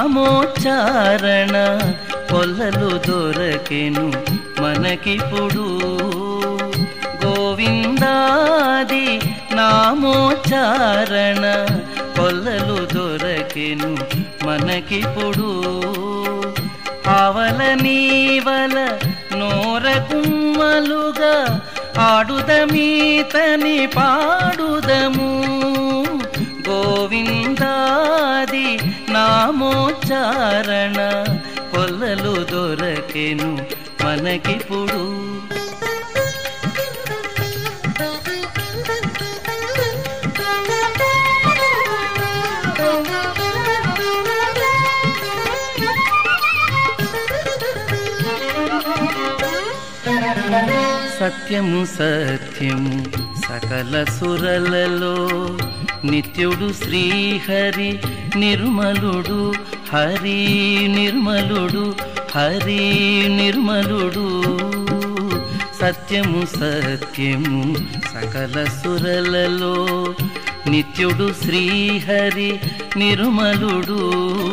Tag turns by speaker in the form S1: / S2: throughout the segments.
S1: నామోచ్చారణ పొల్లలు దొరకెను మనకిప్పుడు గోవిందాది నామోచ్చారణ పొల్లలు దొరకెను మనకిప్పుడు ఆవల నీవల నోర కుమ్మలుగా ఆడుదమీతని పాడుదము గోవిందాది నామోచ్చారణ పొల్లలు దొరకెను మనకిప్పుడు సత్యము సత్యము సకల సురలలో నిత్యుడు శ్రీహరి నిర్మలుడు హరి నిర్మలుడు హరి నిర్మలుడు సత్యము సత్యము సకల సురలలో నిత్యుడు శ్రీహరి నిర్మలుడు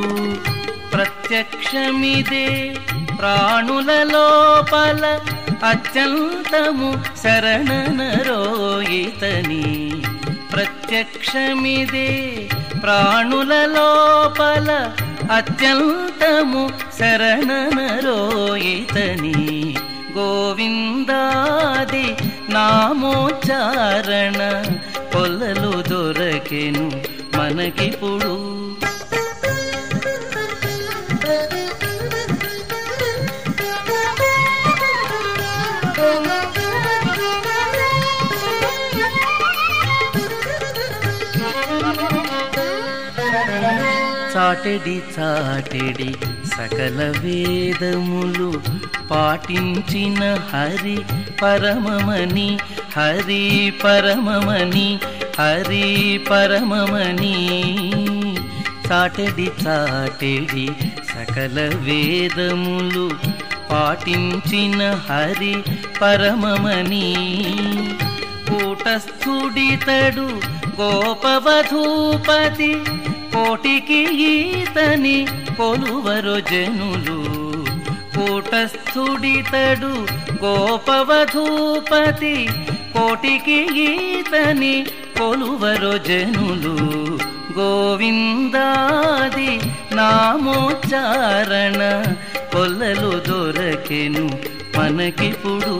S1: ప్రత్యక్షమిదే ప్రాణుల లోపల అత్యంతము శరణనరోయితని ప్రత్యక్షమిదే ప్రాణుల లోపల అత్యంతము శరణనరోయితని గోవిందాది నామోచ్చారణ పొల్లలు దొరకెను మనకిప్పుడు చాటెడి చాటెడి సకల వేదములు పాటించిన హరి పరమమని హరి పరమమని హరి పరమమని చాటెడి చాటెడి సకల వేదములు పాటించిన హరి పరమమని కూటస్థుడితడు గోపవధూపతి కోటికి ఈతని కొలువరు జనులు కూటస్థుడితడు గోపవధూపతి కోటికి ఈతని కొలువరు జనులు గోవిందాది నామోచ్చారణ కొల్లలు దొరకెను మనకిప్పుడు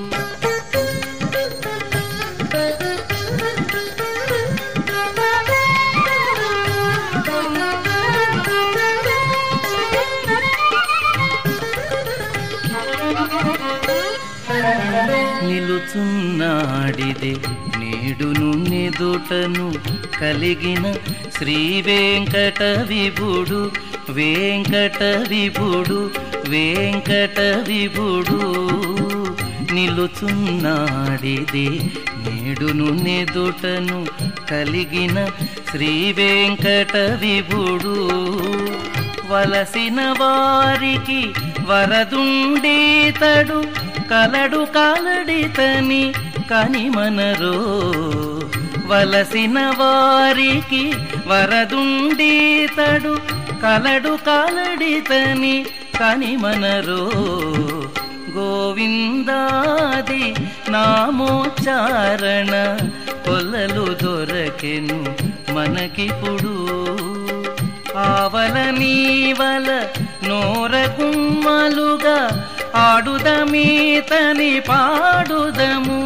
S1: నిలుచున్నాడిదే నేడును నెదుటను కలిగిన శ్రీ వెంకట విభుడు వెంకట విభుడు వెంకట విభుడు నిలుచున్నాడిదే నేడును నెదుటను కలిగిన శ్రీ వెంకట విభుడు వలసిన వారికి వరదుండీతడు కలడు కాలడితని కనిమనరో వలసిన వారికి వరదుండీతడు కలడు కాలడితని కనిమనరో గోవిందాది నామోచ్చారణ కొల్లలు దొరకెను మనకిప్పుడు ఆవల నీవల నోర కుమ్మలుగా ఆడుదమీతని పాడుదము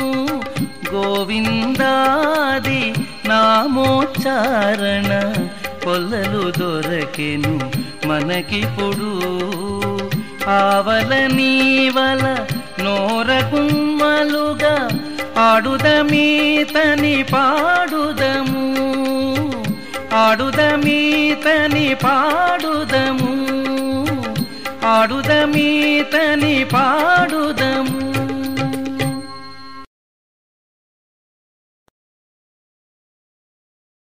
S1: గోవిందాది నామోచ్చారణ కొల్లలు దొరకెను మనకిప్పుడు ఆవల నీవల నోర కుమ్మలుగా ఆడుదమీతని పాడుదము ఆడుదమీతని పాడుదము ఆడుదమీతని పాడుదము